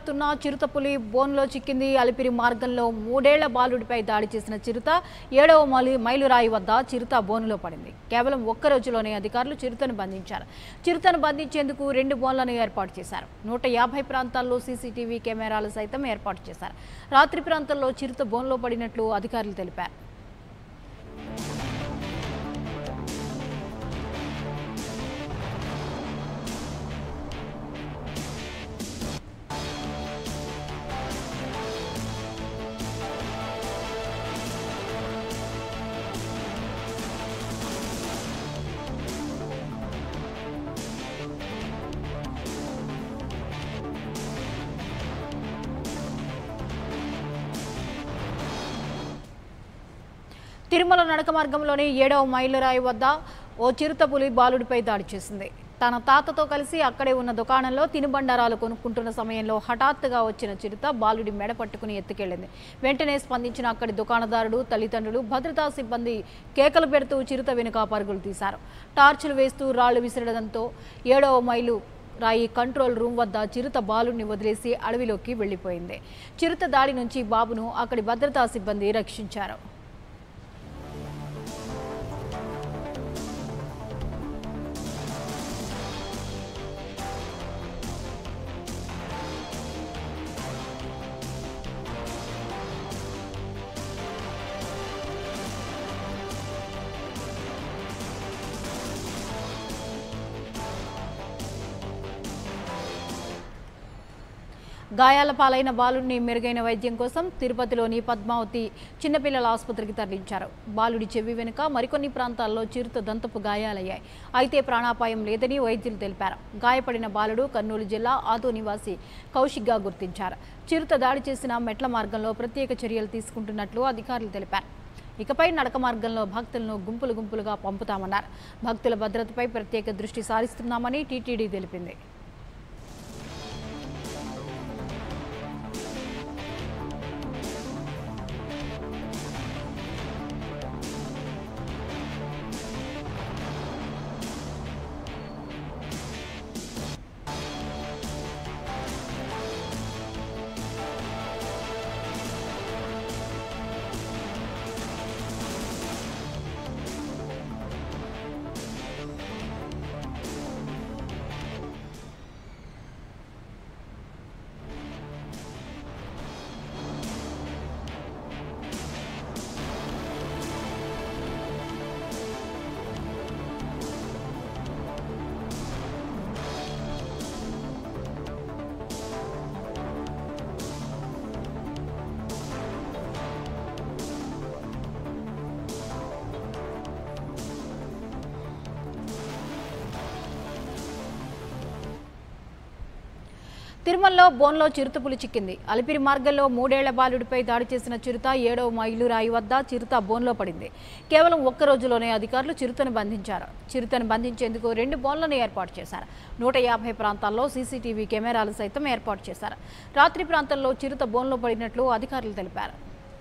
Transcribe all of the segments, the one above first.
సాగుతున్న చిరుతపులి బోన్లో చిక్కింది అలిపిరి మార్గంలో మూడేళ్ల బాలుడిపై దాడి చేసిన చిరుత ఏడవ మైలు మైలురాయి వద్ద చిరుత బోనులో పడింది కేవలం ఒక్క రోజులోనే అధికారులు చిరుతను బంధించారు చిరుతను బంధించేందుకు రెండు బోన్లను ఏర్పాటు చేశారు నూట యాభై ప్రాంతాల్లో సీసీటీవీ కెమెరాలు సైతం ఏర్పాటు చేశారు రాత్రి ప్రాంతంలో చిరుత బోన్లో పడినట్లు అధికారులు తెలిపారు తిరుమల నడక మార్గంలోని ఏడవ మైలురాయి వద్ద ఓ చిరుతపులి బాలుడిపై దాడి చేసింది తన తాతతో కలిసి అక్కడే ఉన్న దుకాణంలో తినుబండారాలు కొనుక్కుంటున్న సమయంలో హఠాత్తుగా వచ్చిన చిరుత బాలుడి మెడ పట్టుకుని ఎత్తుకెళ్లింది వెంటనే స్పందించిన అక్కడి దుకాణదారుడు తల్లిదండ్రులు భద్రతా సిబ్బంది కేకలు పెడుతూ చిరుత వెనుక పరుగులు తీశారు టార్చులు వేస్తూ రాళ్లు విసిరడంతో ఏడవ మైలు రాయి కంట్రోల్ రూమ్ వద్ద చిరుత బాలుడిని వదిలేసి అడవిలోకి వెళ్లిపోయింది చిరుత దాడి నుంచి బాబును అక్కడి భద్రతా సిబ్బంది రక్షించారు గాయాల పాలైన బాలుడిని మెరుగైన వైద్యం కోసం తిరుపతిలోని పద్మావతి చిన్నపిల్లల ఆసుపత్రికి తరలించారు బాలుడి చెవి వెనుక మరికొన్ని ప్రాంతాల్లో చిరుత దంతపు గాయాలయ్యాయి అయితే ప్రాణాపాయం లేదని వైద్యులు తెలిపారు గాయపడిన బాలుడు కర్నూలు జిల్లా ఆదో నివాసి కౌశిక్గా గుర్తించారు చిరుత దాడి చేసిన మెట్ల మార్గంలో ప్రత్యేక చర్యలు తీసుకుంటున్నట్లు అధికారులు తెలిపారు ఇకపై నడక మార్గంలో భక్తులను గుంపులు గుంపులుగా పంపుతామన్నారు భక్తుల భద్రతపై ప్రత్యేక దృష్టి సారిస్తున్నామని టీటీడీ తెలిపింది తిరుమలలో బోన్లో చిరుతపులి చిక్కింది అలిపిరి మార్గంలో మూడేళ్ల బాలుడిపై దాడి చేసిన చిరుత ఏడవ మైలు రాయి వద్ద చిరుత బోన్లో పడింది కేవలం ఒక్క రోజులోనే అధికారులు చిరుతను బంధించారు చిరుతను బంధించేందుకు రెండు బోన్లను ఏర్పాటు చేశారు నూట యాభై ప్రాంతాల్లో సీసీటీవీ కెమెరాలు సైతం ఏర్పాటు చేశారు రాత్రి ప్రాంతంలో చిరుత బోన్లో పడినట్లు అధికారులు తెలిపారు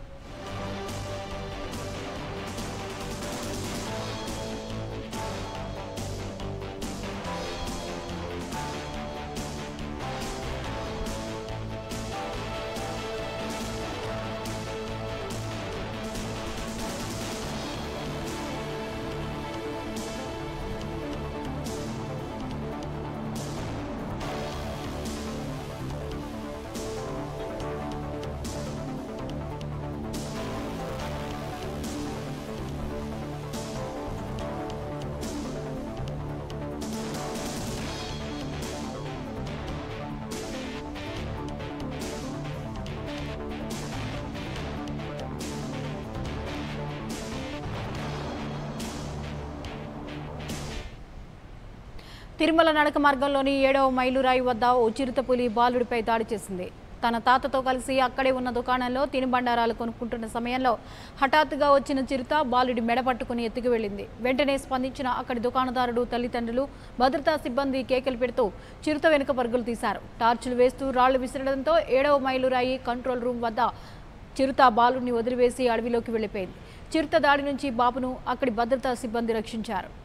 తిరుమల నడక మార్గంలోని ఏడవ మైలురాయి వద్ద ఓ చిరుతపులి బాలుడిపై దాడి చేసింది తన తాతతో కలిసి అక్కడే ఉన్న దుకాణంలో తినుబండారాలు కొనుక్కుంటున్న సమయంలో హఠాత్తుగా వచ్చిన చిరుత బాలుడి మెడ పట్టుకుని ఎత్తుకు వెళ్ళింది వెంటనే స్పందించిన అక్కడి దుకాణదారుడు తల్లిదండ్రులు భద్రతా సిబ్బంది కేకలు పెడుతూ చిరుత వెనుక పరుగులు తీశారు టార్చులు వేస్తూ రాళ్లు విసరడంతో ఏడవ మైలురాయి కంట్రోల్ రూమ్ వద్ద చిరుత బాలుడిని వదిలివేసి అడవిలోకి వెళ్ళిపోయింది చిరుత దాడి నుంచి బాబును అక్కడి భద్రతా సిబ్బంది రక్షించారు